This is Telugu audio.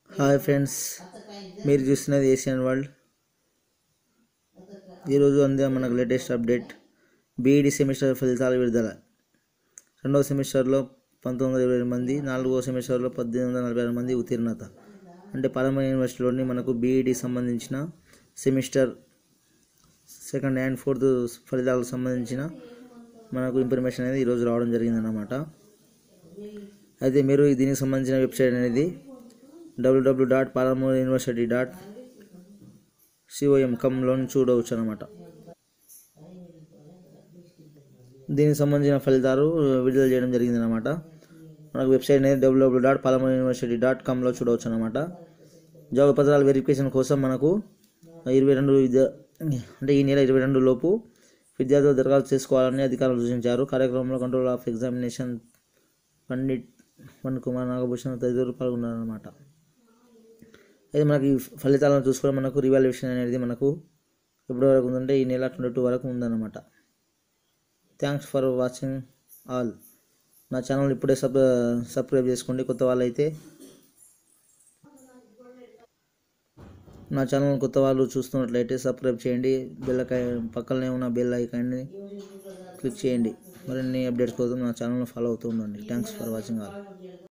హాయ్ ఫ్రెండ్స్ మీరు చూస్తున్నది ఏషియన్ వరల్డ్ ఈరోజు అందే మనకు లేటెస్ట్ అప్డేట్ బీఈడి సెమిస్టర్ ఫలితాల విడుదల రెండవ సెమిస్టర్లో పంతొమ్మిది వందల ఇరవై మంది నాలుగవ సెమిస్టర్లో పద్దెనిమిది వందల నలభై ఆరు మంది ఉత్తీర్ణత అంటే పాలమూరు యూనివర్సిటీలోని మనకు బీఈడి సంబంధించిన సెమిస్టర్ సెకండ్ అండ్ ఫోర్త్ ఫలితాలకు సంబంధించిన మనకు ఇన్ఫర్మేషన్ అనేది ఈరోజు రావడం జరిగిందన్నమాట అయితే మీరు దీనికి సంబంధించిన వెబ్సైట్ అనేది W W dot Palamuru university dot C O M కంలో చూడవచ్చు అనమాట దీనికి సంబంధించిన ఫలితాలు విడుదల చేయడం జరిగింది అనమాట మనకు వెబ్సైట్ అనేది W W dot Palamuru university dot కామ్లో చూడవచ్చు అనమాట జాబ్ పత్రాల వెరిఫికేషన్ కోసం మనకు ఇరవై రెండు విద్యా అంటే ఈ నెల ఇరవై రెండు లోపు విద్యార్థులు దరఖాస్తు చేసుకోవాలని అధికారులు సూచించారు కార్యక్రమంలో కంట్రోల్ ఆఫ్ ఎగ్జామినేషన్ పండిట్ వన్ కుమార్ నాగభూషణ్ తదితరులు పాల్గొన్నారన్నమాట అయితే మనకి ఈ ఫలితాలను చూసుకొని మనకు రివాల్యుయేషన్ అనేది మనకు ఎప్పటి వరకు ఉందంటే ఈ నెల ట్వంటీ టూ వరకు ఉందన్నమాట థ్యాంక్స్ ఫర్ వాచింగ్ ఆల్ నా ఛానల్ ఇప్పుడే సబ్ సబ్స్క్రైబ్ చేసుకోండి కొత్త వాళ్ళైతే నా ఛానల్ కొత్త వాళ్ళు చూస్తున్నట్లయితే సబ్స్క్రైబ్ చేయండి బెల్ ఐకాన్ పక్కనే ఉన్న బెల్ ఐకాన్ని క్లిక్ చేయండి మరిన్ని అప్డేట్స్ కోసం నా ఛానల్ని ఫాలో అవుతూ ఉండండి థ్యాంక్స్ ఫర్ వాచింగ్ ఆల్